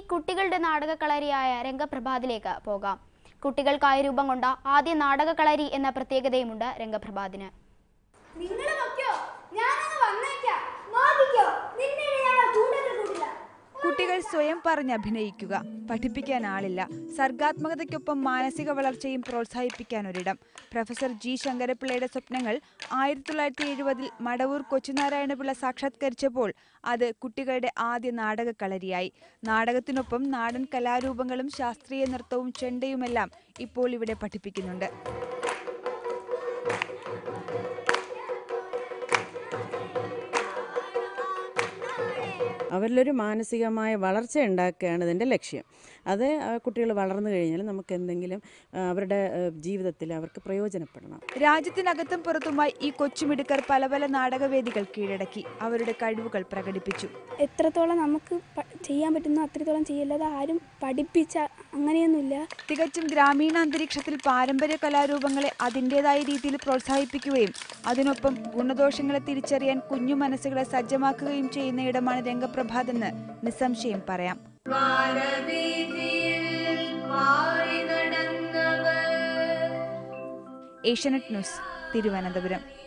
കുട്ടികളുടെ നാടകക്കളരിയായ രംഗപ്രഭാതിലേക്ക് പോകാം കുട്ടികൾക്കായി രൂപം കൊണ്ട ആദ്യ നാടകക്കളരി എന്ന പ്രത്യേകതയുമുണ്ട് രംഗപ്രഭാതിന് നിങ്ങൾ നോക്കിയോ ഞാനങ്ങ് വന്നേക്കാം നോക്കിക്കോ നിന്നെ ഞാൻ കൂടുതൽ കൂടില്ല കുട്ടികൾ സ്വയം പറഞ്ഞഭിനയിക്കുക പഠിപ്പിക്കാൻ ആളില്ല സർഗാത്മകതയ്ക്കൊപ്പം മാനസിക വളർച്ചയും പ്രോത്സാഹിപ്പിക്കാൻ ഒരിടം പ്രൊഫസർ ജി ശങ്കരപിള്ളയുടെ സ്വപ്നങ്ങൾ ആയിരത്തി തൊള്ളായിരത്തി എഴുപതിൽ മടവൂർ കൊച്ചുനാരായണപിള്ള സാക്ഷാത്കരിച്ചപ്പോൾ അത് കുട്ടികളുടെ ആദ്യ നാടകക്കളരിയായി നാടകത്തിനൊപ്പം നാടൻ കലാരൂപങ്ങളും ശാസ്ത്രീയ നൃത്തവും ചെണ്ടയുമെല്ലാം ഇപ്പോൾ ഇവിടെ പഠിപ്പിക്കുന്നുണ്ട് അവരിലൊരു മാനസികമായ വളർച്ച ഉണ്ടാക്കുകയാണ് ഇതിൻ്റെ ലക്ഷ്യം അത് കുട്ടികൾ വളർന്നു കഴിഞ്ഞാൽ നമുക്ക് എന്തെങ്കിലും ആ, അവരുടെ ആ, ജീവിതത്തിൽ അവർക്ക് പ്രയോജനപ്പെടണം രാജ്യത്തിനകത്തും പുറത്തുമായി ഈ കൊച്ചുമിടുക്കർ പല പല നാടകവേദികൾ കീഴടക്കി അവരുടെ കഴിവുകൾ പ്രകടിപ്പിച്ചു എത്രത്തോളം നമുക്ക് പ- ചെയ്യാൻ പറ്റുന്നോ അത്രത്തോളം ചെയ്യല്ലാതെ ആരും പഠിപ്പിച്ച അങ്ങനെയൊന്നുമില്ല തികച്ചും ഗ്രാമീണ അന്തരീക്ഷത്തിൽ പാരമ്പര്യ കലാരൂപങ്ങളെ അതിൻ്റെതായ രീതിയിൽ പ്രോത്സാഹിപ്പിക്കുകയും അതിനൊപ്പം ഗുണദോഷങ്ങളെ തിരിച്ചറിയാൻ കുഞ്ഞു മനസ്സുകളെ സജ്ജമാക്കുകയും ചെയ്യുന്ന ഇടമാണ് രംഗപ്രഭാതെന്ന് നിസ്സംശയം പറയാം ഏഷ്യാനെറ്റ് ന്യൂസ് തിരുവനന്തപുരം